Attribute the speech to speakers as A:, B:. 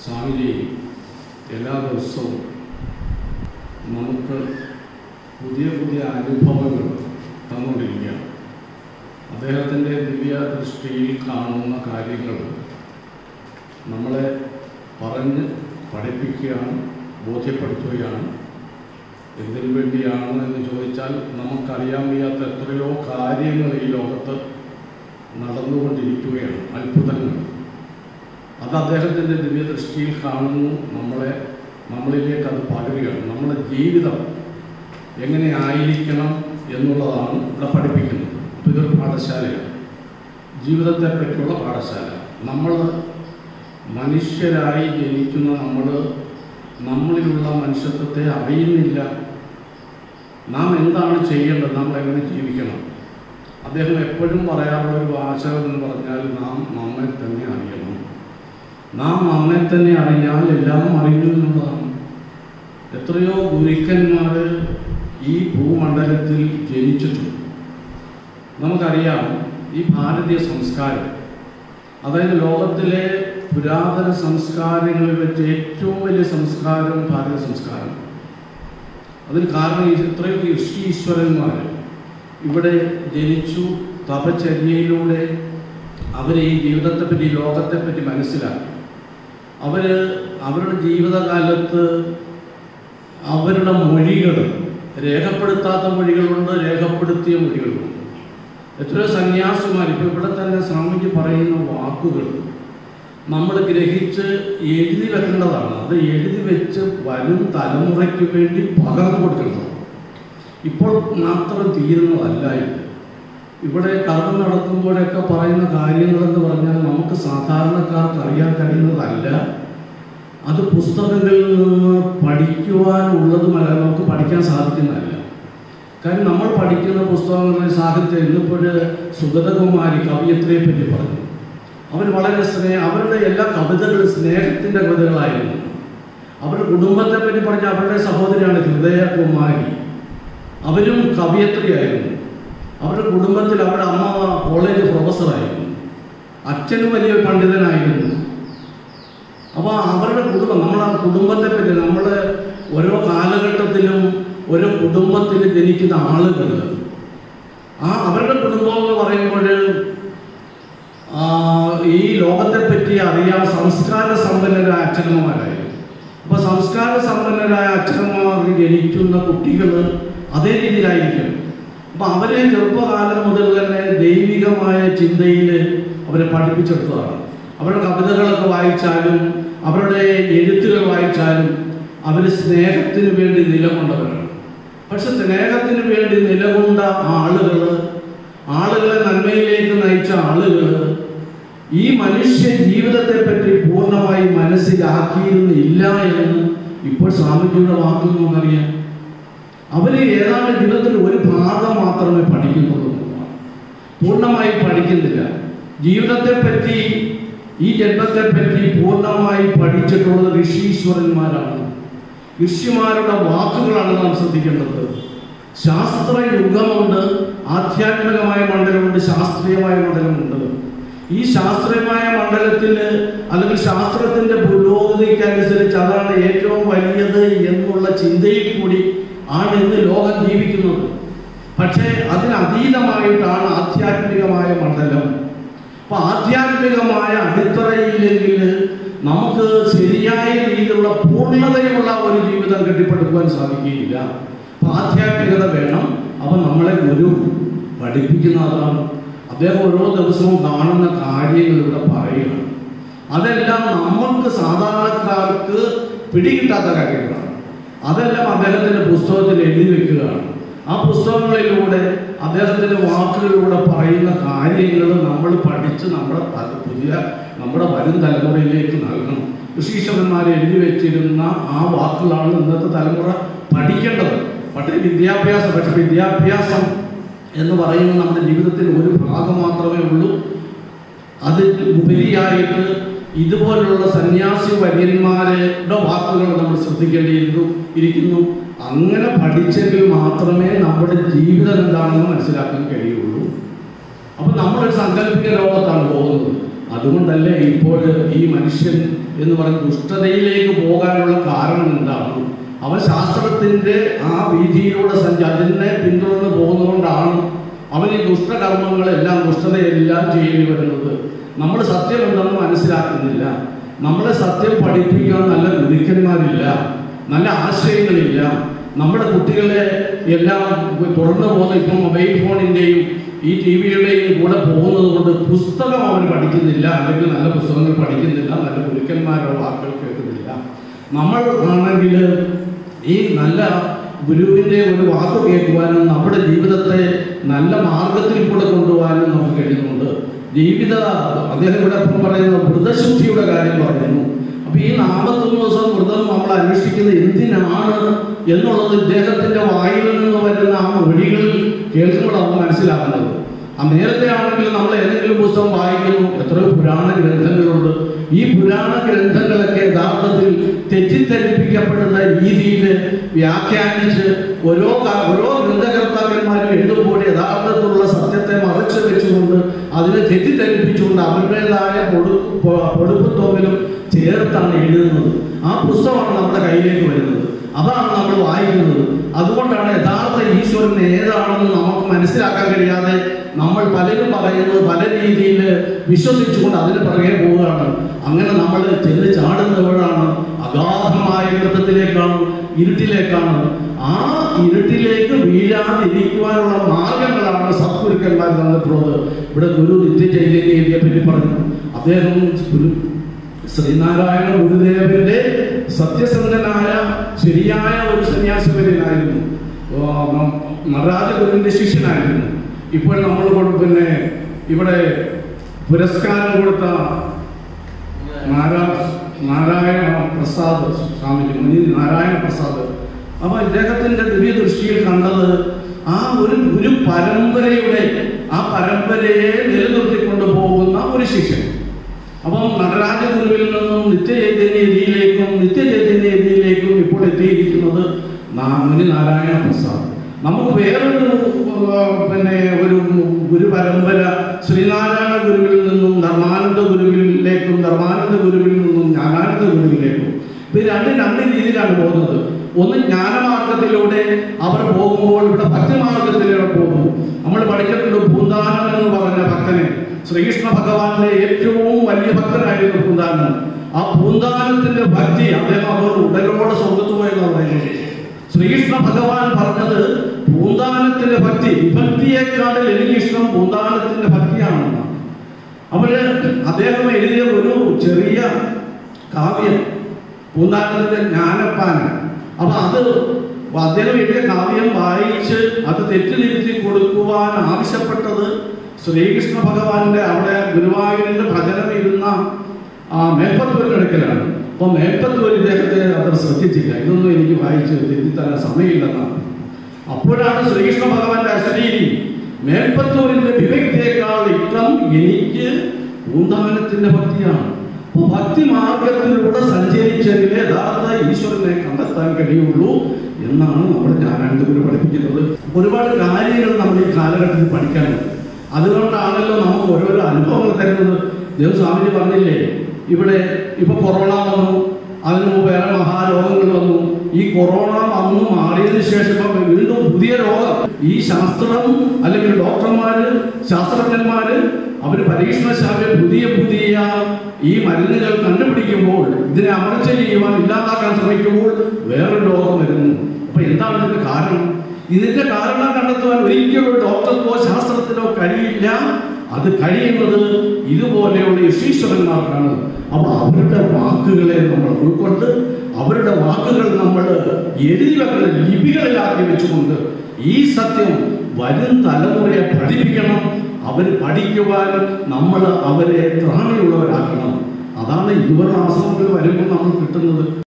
A: സ്വാമിജി എല്ലാ ദിവസവും നമുക്ക് പുതിയ പുതിയ അനുഭവങ്ങൾ തന്നുകൊണ്ടിരിക്കുകയാണ് അദ്ദേഹത്തിൻ്റെ ദിവ്യ ദൃഷ്ടിയിൽ കാണുന്ന കാര്യങ്ങൾ നമ്മളെ പറഞ്ഞ് പഠിപ്പിക്കുകയാണ് ബോധ്യപ്പെടുത്തുകയാണ് എന്തിനു വേണ്ടിയാണ് എന്ന് ചോദിച്ചാൽ നമുക്കറിയാൻ വയ്യാത്ത എത്രയോ കാര്യങ്ങൾ ഈ ലോകത്ത് നടന്നുകൊണ്ടിരിക്കുകയാണ് അത്ഭുതങ്ങൾ അത് അദ്ദേഹത്തിൻ്റെ ദിവ്യദൃഷ്ടിയിൽ കാണുന്നു നമ്മളെ നമ്മളിലേക്ക് അത് പകരുകയാണ് നമ്മുടെ ജീവിതം എങ്ങനെ ആയിരിക്കണം എന്നുള്ളതാണ് ഇവിടെ പഠിപ്പിക്കുന്നത് അപ്പോൾ ഇതൊരു പാഠശാലയാണ് ജീവിതത്തെ പറ്റിയുള്ള പാഠശാല നമ്മൾ മനുഷ്യരായി ജനിക്കുന്ന നമ്മൾ നമ്മളിലുള്ള മനുഷ്യത്വത്തെ അറിയുന്നില്ല നാം എന്താണ് ചെയ്യേണ്ടത് നമ്മൾ എങ്ങനെ ജീവിക്കണം അദ്ദേഹം എപ്പോഴും പറയാറുള്ള ഒരു വാചകം എന്ന് പറഞ്ഞാൽ നാം നമ്മെ തന്നെ അറിയണം നാം നമ്മെ തന്നെ അറിഞ്ഞാൽ എല്ലാം അറിഞ്ഞു എന്നുള്ളതാണ് എത്രയോ ഗുരുക്കന്മാർ ഈ ഭൂമണ്ഡലത്തിൽ ജനിച്ചിട്ടുണ്ട് നമുക്കറിയാം ഈ ഭാരതീയ സംസ്കാരം അതായത് ലോകത്തിലെ പുരാതന സംസ്കാരങ്ങളിൽ വെച്ച് ഏറ്റവും വലിയ സംസ്കാരം ഭാരതീയ സംസ്കാരം അതിന് കാരണം ഈ ഇത്രയും ഋഷീശ്വരന്മാർ ഇവിടെ ജനിച്ചു തപചര്യയിലൂടെ അവർ ഈ ജീവിതത്തെപ്പറ്റി ലോകത്തെപ്പറ്റി മനസ്സിലാക്കി അവർ അവരുടെ ജീവിതകാലത്ത് അവരുടെ മൊഴികൾ രേഖപ്പെടുത്താത്ത മൊഴികളുണ്ട് രേഖപ്പെടുത്തിയ മൊഴികളുണ്ട് എത്രയോ സന്യാസിമാർ ഇപ്പോൾ ഇവിടെ തന്നെ സ്വാമിജി പറയുന്ന വാക്കുകൾ നമ്മൾ ഗ്രഹിച്ച് എഴുതി വെക്കേണ്ടതാണ് അത് എഴുതി വെച്ച് വരും തലമുറയ്ക്ക് വേണ്ടി പകർന്നു കൊടുക്കേണ്ടതാണ് ഇപ്പോൾ മാത്രം തീരുന്നതല്ല ഇത് ഇവിടെ കർമ്മം നടത്തുമ്പോഴൊക്കെ പറയുന്ന കാര്യങ്ങളെന്ന് പറഞ്ഞാൽ നമുക്ക് സാധാരണക്കാർക്ക് അറിയാൻ കഴിയുന്നതല്ല അത് പുസ്തകങ്ങളിൽ നിന്ന് പഠിക്കുവാനുള്ളതുമല്ല നമുക്ക് പഠിക്കാൻ സാധിക്കുന്നതല്ല കാര്യം നമ്മൾ പഠിക്കുന്ന പുസ്തകങ്ങൾ സാഹിത്യം ഇന്നിപ്പോൾ സുഗതകുമാരി കവിയത്രിയെ പറ്റി പറഞ്ഞു അവർ വളരെ സ്നേഹ അവരുടെ എല്ലാ കവിതകളും സ്നേഹത്തിൻ്റെ കവിതകളായിരുന്നു അവരുടെ കുടുംബത്തെ പറ്റി പറഞ്ഞ അവരുടെ സഹോദരിയാണ് ഹൃദയകുമാരി അവരും കവിയത്രിയായിരുന്നു അവരുടെ കുടുംബത്തിൽ അവരുടെ അമ്മ കോളേജ് പ്രൊഫസറായിരുന്നു അച്ഛനും വലിയ പണ്ഡിതനായിരുന്നു അപ്പോൾ അവരുടെ കുടുംബം നമ്മളെ കുടുംബത്തെ പറ്റി നമ്മൾ ഓരോ കാലഘട്ടത്തിലും ഓരോ കുടുംബത്തിൽ ജനിക്കുന്ന ആളുകൾ ആ അവരുടെ കുടുംബം എന്ന് പറയുമ്പോൾ ആ, ഈ ലോകത്തെ പറ്റി അറിയാൻ സംസ്കാര സമ്പന്നരായ അച്ഛനമ്മമാരായിരുന്നു അപ്പോൾ സംസ്കാര സമ്പന്നരായ അച്ഛനമ്മമാർക്ക് ജനിക്കുന്ന കുട്ടികൾ അതേ രീതിയിലായിരിക്കും അപ്പോൾ അവരെ ചെറുപ്പകാലം മുതൽ തന്നെ ദൈവികമായ ചിന്തയിൽ അവരെ പഠിപ്പിച്ചെടുത്തതാണ് അവരുടെ കവിതകളൊക്കെ വായിച്ചാലും അവരുടെ എഴുത്തുകൾ വായിച്ചാലും അവർ സ്നേഹത്തിന് വേണ്ടി നിലകൊണ്ടവരാണ് പക്ഷെ സ്നേഹത്തിന് വേണ്ടി നിലകൊണ്ട ആളുകൾ ആളുകളെ നന്മയിലേക്ക് നയിച്ച ആളുകൾ ഈ മനുഷ്യ ജീവിതത്തെ പറ്റി പൂർണ്ണമായി മനസ്സിലാക്കിയിരുന്നില്ല എന്ന് ഇപ്പോൾ സ്വാമിജിയുടെ വാക്കിൽ നമുക്കറിയാം അവര് ഏതാണ്ട് ജീവിതത്തിൽ ഒരു ഭാഗം മാത്രമേ പഠിക്കുന്നുള്ളൂ എന്നുള്ളതാണ്. പൂർണ്ണമായി പഠിക്കുന്നില്ല ജീവിതത്തെ പറ്റി ഈ ജന്മത്തെ പറ്റി പൂർണ്ണമായി പഠിച്ചിട്ടുള്ളത് ഋഷീശ്വരന്മാരാണ് ഋഷിമാരുടെ വാക്കുകളാണ് നാം ശ്രദ്ധിക്കേണ്ടത് ശാസ്ത്ര യുഗമുണ്ട് ആധ്യാത്മികമായ മണ്ഡലമുണ്ട് ശാസ്ത്രീയമായ മണ്ഡലമുണ്ട് ഈ ശാസ്ത്രീയമായ മണ്ഡലത്തിൽ അല്ലെങ്കിൽ ശാസ്ത്രത്തിന്റെ പുരോഗതിക്കനുസരിച്ച് അതാണ് ഏറ്റവും വലിയത് എന്നുള്ള ചിന്തയിൽ കൂടി ആണ് ഇന്ന് ലോകം ജീവിക്കുന്നത് പക്ഷേ അതിനതീതമായിട്ടാണ് ആധ്യാത്മികമായ മണ്ഡലം അപ്പൊ ആധ്യാത്മികമായ അടിത്തറയില്ലെങ്കിൽ നമുക്ക് ശരിയായ രീതിയിലുള്ള പൂർണ്ണതയുള്ള ഒരു ജീവിതം കെട്ടിപ്പടുക്കുവാൻ സാധിക്കുകയില്ല അപ്പൊ ആധ്യാത്മികത വേണം അപ്പൊ നമ്മളെ ഗുരു പഠിപ്പിക്കുന്ന അതാണ് അദ്ദേഹം ഓരോ ദിവസവും കാണുന്ന കാര്യങ്ങൾ ഇവിടെ പറയുകയാണ് അതെല്ലാം നമ്മൾക്ക് സാധാരണക്കാർക്ക് പിടികിട്ടാത്ത കാര്യങ്ങളാണ് അതെല്ലാം അദ്ദേഹത്തിന്റെ പുസ്തകത്തിൽ എഴുതി വെക്കുകയാണ് ആ പുസ്തകങ്ങളിലൂടെ അദ്ദേഹത്തിന്റെ വാക്കുകളിലൂടെ പറയുന്ന കാര്യങ്ങൾ നമ്മൾ പഠിച്ച് നമ്മുടെ തല- പുതിയ നമ്മുടെ വരും തലമുറയിലേക്ക് നൽകണം ഋഷീശ്വരന്മാർ എഴുതി വെച്ചിരുന്ന ആ വാക്കുകളാണ് ഇന്നത്തെ തലമുറ പഠിക്കേണ്ടത് പക്ഷേ വിദ്യാഭ്യാസം പക്ഷെ വിദ്യാഭ്യാസം എന്ന് പറയുന്നത് നമ്മുടെ ജീവിതത്തിൽ ഒരു ഭാഗം മാത്രമേ ഉള്ളൂ അതിൽ ഉപരിയായിട്ട് ഇതുപോലുള്ള സന്യാസി വര്യന്മാരുടെ വാക്കുകൾ നമ്മൾ ശ്രദ്ധിക്കേണ്ടിയിരുന്നു ഇരിക്കുന്നു അങ്ങനെ പഠിച്ചെങ്കിൽ മാത്രമേ നമ്മുടെ ജീവിതം എന്താണെന്ന് മനസ്സിലാക്കാൻ കഴിയുള്ളൂ അപ്പൊ നമ്മളൊരു സാങ്കല്പിക ലോകത്താണ് പോകുന്നത് അതുകൊണ്ടല്ലേ ഇപ്പോൾ ഈ മനുഷ്യൻ എന്ന് പറഞ്ഞ ദുഷ്ടതയിലേക്ക് പോകാനുള്ള കാരണം എന്താണ് അവൻ ശാസ്ത്രത്തിന്റെ ആ വീതിയിലൂടെ സഞ്ചി അതിനെ പിന്തുടർന്ന് പോകുന്നതുകൊണ്ടാണ് അവൻ ഈ ദുഷ്ടകർമ്മങ്ങളെല്ലാം ദുഷ്ടതയെല്ലാം ചെയ്യേണ്ടി വരുന്നത് നമ്മൾ സത്യം എന്തെന്ന് മനസ്സിലാക്കുന്നില്ല നമ്മളെ സത്യം പഠിപ്പിക്കാൻ നല്ല ഗുരുക്കന്മാരില്ല നല്ല ആശയങ്ങളില്ല നമ്മുടെ കുട്ടികളെ എല്ലാം തുറന്നു പോകുന്ന ഇപ്പം മൊബൈൽ ഫോണിൻ്റെയും ഈ ടി വിയുടെയും കൂടെ പോകുന്നത് കൊണ്ട് പുസ്തകം അവർ പഠിക്കുന്നില്ല അല്ലെങ്കിൽ നല്ല പുസ്തകങ്ങൾ പഠിക്കുന്നില്ല നല്ല ഗുരുക്കന്മാരുടെ വാക്കുകൾ കേൾക്കുന്നില്ല നമ്മൾ ആണെങ്കിൽ ഈ നല്ല ഗുരുവിൻ്റെ ഒരു വാക്ക് കേൾക്കുവാനും നമ്മുടെ ജീവിതത്തെ നല്ല മാർഗത്തിൽ കൂടെ കൊണ്ടുപോകാനും നമുക്ക് കഴിയുന്നുണ്ട് ജീവിത അദ്ദേഹം ഇവിടെ ഇപ്പം പറയുന്ന വ്രതശുദ്ധിയുടെ കാര്യം പറയുന്നു അപ്പൊ ഈ നാൽപ്പത്തൊന്ന് ദിവസം വ്രതം നമ്മൾ അന്വേഷിക്കുന്നത് എന്തിനാണ് എന്നുള്ളത് ഇദ്ദേഹത്തിന്റെ വായിൽ നിന്ന് വരുന്ന ആ മൊഴികൾ കേൾക്കുമ്പോഴാണ് മനസ്സിലാക്കുന്നത് ആ നേരത്തെ ആണെങ്കിൽ നമ്മൾ ഏതെങ്കിലും പുസ്തകം വായിക്കുന്നു എത്രയോ പുരാണ ഗ്രന്ഥങ്ങളുണ്ട് ഈ പുരാണ ഗ്രന്ഥങ്ങളൊക്കെ യഥാർത്ഥത്തിൽ തെറ്റിദ്ധരിപ്പിക്കപ്പെടുന്ന രീതിയിൽ വ്യാഖ്യാനിച്ച് ഓരോ ക- ഓരോ ഗ്രന്ഥകർത്താക്കന്മാരും എഴുതുമ്പോൾ യഥാർത്ഥത്തിലുള്ള സത്യത്തെ മറച്ചു വെച്ചുകൊണ്ട് അതിനെ തെറ്റിദ്ധരിപ്പിച്ചുകൊണ്ട് അവരുടേതായ പൊടു പൊ- പൊടുപ്പുത്തോവിലും ചേർത്താണ് എഴുതുന്നത് ആ പുസ്തകമാണ് നമ്മുടെ കയ്യിലേക്ക് വരുന്നത് അതാണ് നമ്മൾ വായിക്കുന്നത് അതുകൊണ്ടാണ് യഥാർത്ഥ ഈശ്വരൻ ഏതാണെന്ന് നമുക്ക് മനസ്സിലാക്കാൻ കഴിയാതെ നമ്മൾ പലരും പറയുന്നത് പല രീതിയിൽ വിശ്വസിച്ചുകൊണ്ട് അതിന് പുറകെ പോവുകയാണ് അങ്ങനെ നമ്മൾ ചെന്ന് ചാടുന്നവരാണ് അഗാധമായ ഗർത്തത്തിലേക്കാണ് ഇരുട്ടിലേക്കാണ് ആ ഇരുട്ടിലേക്ക് വീഴാതിരിക്കുവാനുള്ള മാർഗങ്ങളാണ് സത്ഗുരുക്കന്മാർ തന്നിട്ടുള്ളത് ഇവിടെ ഗുരു നിത്യചൈതന്യയെ പറ്റി പറഞ്ഞു അദ്ദേഹം ഗുരു ശ്രീനാരായണ ഗുരുദേവന്റെ സത്യസന്ധനായ ശരിയായ ഒരു സന്യാസിവര്യനായിരുന്നു നടരാജ ഗുരുവിന്റെ ശിഷ്യനായിരുന്നു ഇപ്പോൾ നമ്മൾ കൊണ്ട് പിന്നെ ഇവിടെ പുരസ്കാരം കൊടുത്ത നാരാ നാരായണ പ്രസാദ് സ്വാമിജി മുനി നാരായണ പ്രസാദ് അപ്പൊ ഇദ്ദേഹത്തിന്റെ ദിവ്യദൃഷ്ടിയിൽ കണ്ടത് ആ ഒരു ഗുരു പരമ്പരയുടെ ആ പരമ്പരയെ നിലനിർത്തിക്കൊണ്ട് പോകുന്ന ഒരു ശിഷ്യൻ അപ്പം നടരാജ ഗുരുവിൽ നിന്നും നിത്യചൈതന്യതിയിലേക്കും നിത്യചൈതന്യതിയിലേക്കും ഇപ്പോൾ എത്തിയിരിക്കുന്നത് നാ- മുനി നാരായണ പ്രസാദ് നമുക്ക് വേറൊരു ആ, പിന്നെ ഒരു ഗുരു പരമ്പര ശ്രീനാരായണ ഗുരുവിൽ നിന്നും ധർമാനന്ദ ഗുരുവിലേക്കും ധർമാനന്ദ ഗുരുവിൽ നിന്നും ജ്ഞാനാനന്ദ ഗുരുവിലേക്കും ഇത് രണ്ട് രണ്ട് രീതിയിലാണ് പോകുന്നത് ഒന്ന് ജ്ഞാനമാർഗത്തിലൂടെ അവർ പോകുമ്പോൾ ഇവിടെ ഭക്തിമാർഗത്തിലൂടെ പോകുന്നു നമ്മൾ പഠിച്ചിട്ടുണ്ട് പൂന്താനം എന്ന് പറഞ്ഞ ഭക്തനെ ശ്രീകൃഷ്ണ ഭഗവാന്റെ ഏറ്റവും വലിയ ഭക്തനായിരുന്നു പൂന്താനം ആ പൂന്താനത്തിന്റെ ഭക്തി അദ്ദേഹം അവർ ഉടലോടെ സ്വർഗത്ത് പോയെന്ന് പറയുന്നത് ശ്രീകൃഷ്ണ ഭഗവാൻ പറഞ്ഞത് പൂന്താനത്തിന്റെ ഭക്തി വിഭക്തിയെക്കാളിൽ എനിക്കിഷ്ടം പൂന്താനത്തിന്റെ ഭക്തിയാണെന്നാണ് അവര് അദ്ദേഹം എഴുതിയ ഒരു ചെറിയ കാവ്യം പൂന്താനത്തിന്റെ ജ്ഞാനപ്പാന അപ്പൊ അത് അദ്ദേഹം എഴുതിയ കാവ്യം വായിച്ച് അത് തെറ്റിതിരുത്തി കൊടുക്കുവാൻ ആവശ്യപ്പെട്ടത് ശ്രീകൃഷ്ണ ഭഗവാന്റെ അവിടെ ഗുരുവായൂരിന്റെ ഭജനം ഇരുന്ന ആ മേൽപ്പത്തൂരിനടുക്കലാണ് അപ്പൊ മേൽപ്പത്തൂർ ഇദ്ദേഹത്തെ അത്ര ശ്രദ്ധിച്ചില്ല ഇതൊന്നും എനിക്ക് വായിച്ച് തിരുത്തിത്തരാൻ സമയമില്ലെന്നാണ് അപ്പോഴാണ് ശ്രീകൃഷ്ണ ഭഗവാന്റെ അശരീരി മേൽപ്പത്തൂരിന്റെ വിവേകത്തെക്കാൾ ഇഷ്ടം എനിക്ക് പൂന്താനത്തിന്റെ ഭക്തിയാണ് അപ്പൊ ഭക്തി മാർഗത്തിലൂടെ സഞ്ചരിച്ചെങ്കിലേ യഥാർത്ഥ ഈശ്വരനെ കണ്ടെത്താൻ കഴിയുള്ളൂ എന്നാണ് നമ്മുടെ ജ്ഞാനാനന്ദഗുരു പഠിപ്പിക്കുന്നത് ഒരുപാട് കാര്യങ്ങൾ നമ്മൾ ഈ കാലഘട്ടത്തിൽ പഠിക്കാനുണ്ട് അതുകൊണ്ടാണല്ലോ നമുക്ക് ഓരോരോ അനുഭവങ്ങൾ തരുന്നത് ദേവസ്വാമിജി പറഞ്ഞില്ലേ ഇവിടെ ഇപ്പൊ കൊറോണ വന്നു അതിനു മുമ്പ് വേറെ മഹാരോഗങ്ങൾ വന്നു ഈ കൊറോണ വന്നു മാറിയതിനു ശേഷം ഇപ്പൊ വീണ്ടും പുതിയ രോഗം ഈ ശാസ്ത്രം അല്ലെങ്കിൽ ഡോക്ടർമാര് ശാസ്ത്രജ്ഞന്മാര് അവർ പരീക്ഷണശാലയിൽ പുതിയ പുതിയ ഈ മരുന്നുകൾ കണ്ടുപിടിക്കുമ്പോൾ ഇതിനെ അമർച്ച ചെയ്യുവാൻ ഇല്ലാതാക്കാൻ ശ്രമിക്കുമ്പോൾ വേറെ രോഗം വരുന്നു അപ്പൊ എന്താണ് ഇതിന്റെ കാരണം ഇതിന്റെ കാരണം കണ്ടെത്തുവാൻ ഒരിക്കലും ഒരു ഡോക്ടർക്കോ ശാസ്ത്രത്തിനോ കഴിയില്ല അത് കഴിയുന്നത് ഇതുപോലെയുള്ള യശീശ്വരന്മാർക്കാണ് അപ്പൊ അവരുടെ വാക്കുകളെ നമ്മൾ ഉൾക്കൊണ്ട് അവരുടെ വാക്കുകൾ നമ്മൾ എഴുതി വെക്കുന്ന ലിപികളിലാക്കി വെച്ചുകൊണ്ട് ഈ സത്യം വരും തലമുറയെ പഠിപ്പിക്കണം അവർ പഠിക്കുവാൻ നമ്മൾ അവരെ ത്രാണിയുള്ളവരാക്കണം അതാണ് ഇവരുടെ ആശ്രമത്തിൽ വരുമ്പോൾ നമ്മൾ കിട്ടുന്നത്